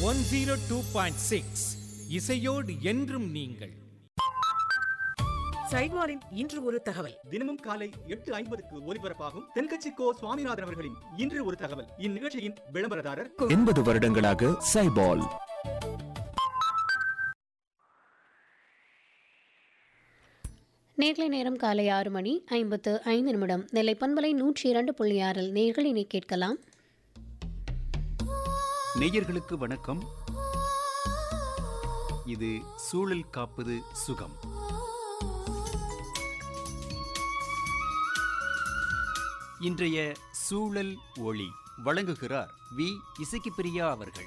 one zero two point six இசையோடு என்றும் நீங்கள் சைட்வாரின் இன்று ஒரு தகவல் தினமும் காலை எட்டு ஐம்பதுக்கு ஒலிபரப்பாகும் தென்கட்சி கோ சுவாமிநாதன் அவர்களின் இன்று ஒரு தகவல் இந்நிகழ்ச்சியின் விளம்பரதாரர் எண்பது வருடங்களாக சைபால் நேர்களை நேரம் காலை ஆறு மணி ஐம்பத்து ஐந்து நிமிடம் நெல்லை பண்பலை நூற்றி இரண்டு புள்ளி ஆறில் நேர்களினை கேட்கலாம் நேயர்களுக்கு வணக்கம் இது சூழல் காப்பது சுகம் இன்றைய சூழல் ஒளி வழங்குகிறார் வி இசக்கி பிரியா அவர்கள்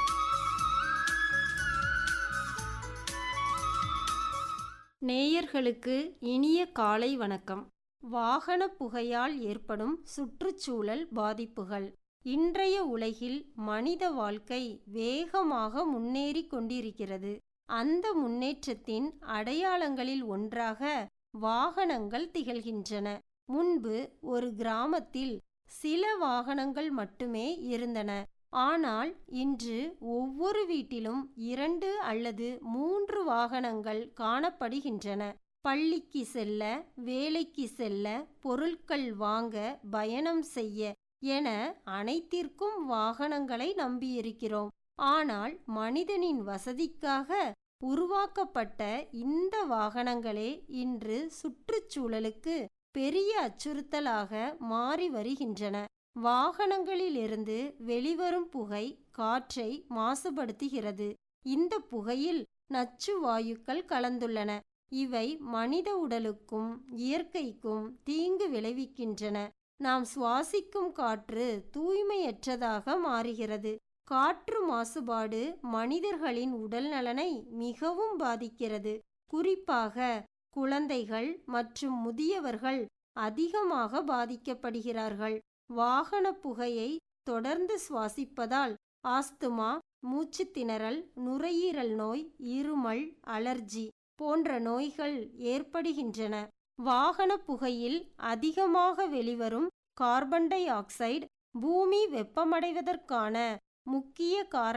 நேயர்களுக்கு இனிய காலை வணக்கம் வாகன புகையால் ஏற்படும் சுற்றுச்சூழல் பாதிப்புகள் இன்றைய உலகில் மனித வாழ்க்கை வேகமாக முன்னேறி கொண்டிருக்கிறது அந்த முன்னேற்றத்தின் அடையாளங்களில் ஒன்றாக வாகனங்கள் திகழ்கின்றன முன்பு ஒரு கிராமத்தில் சில வாகனங்கள் மட்டுமே இருந்தன ஆனால் இன்று ஒவ்வொரு வீட்டிலும் இரண்டு அல்லது மூன்று வாகனங்கள் காணப்படுகின்றன பள்ளிக்கு செல்ல வேலைக்கு செல்ல பொருட்கள் வாங்க பயணம் செய்ய என அனைத்திற்கும் வாகனங்களை நம்பியிருக்கிறோம் ஆனால் மனிதனின் வசதிக்காக உருவாக்கப்பட்ட இந்த வாகனங்களே இன்று சுற்றுச்சூழலுக்கு பெரிய அச்சுறுத்தலாக மாறி வருகின்றன வாகனங்களிலிருந்து வெளிவரும் புகை காற்றை மாசுபடுத்துகிறது இந்த புகையில் நச்சு வாயுக்கள் கலந்துள்ளன இவை மனித உடலுக்கும் இயற்கைக்கும் தீங்கு விளைவிக்கின்றன நாம் சுவாசிக்கும் காற்று தூய்மையற்றதாக மாறுகிறது காற்று மாசுபாடு மனிதர்களின் உடல் நலனை மிகவும் பாதிக்கிறது குறிப்பாக குழந்தைகள் மற்றும் முதியவர்கள் அதிகமாக பாதிக்கப்படுகிறார்கள் வாகன புகையை தொடர்ந்து சுவாசிப்பதால் ஆஸ்துமா மூச்சு திணறல் நுரையீரல் நோய் இருமல் அலர்ஜி போன்ற நோய்கள் ஏற்படுகின்றன வாகன புகையில் அதிகமாக வெளிவரும் கார்பன் டை ஆக்சைடு பூமி வெப்பமடைவதற்கான முக்கிய காரணம்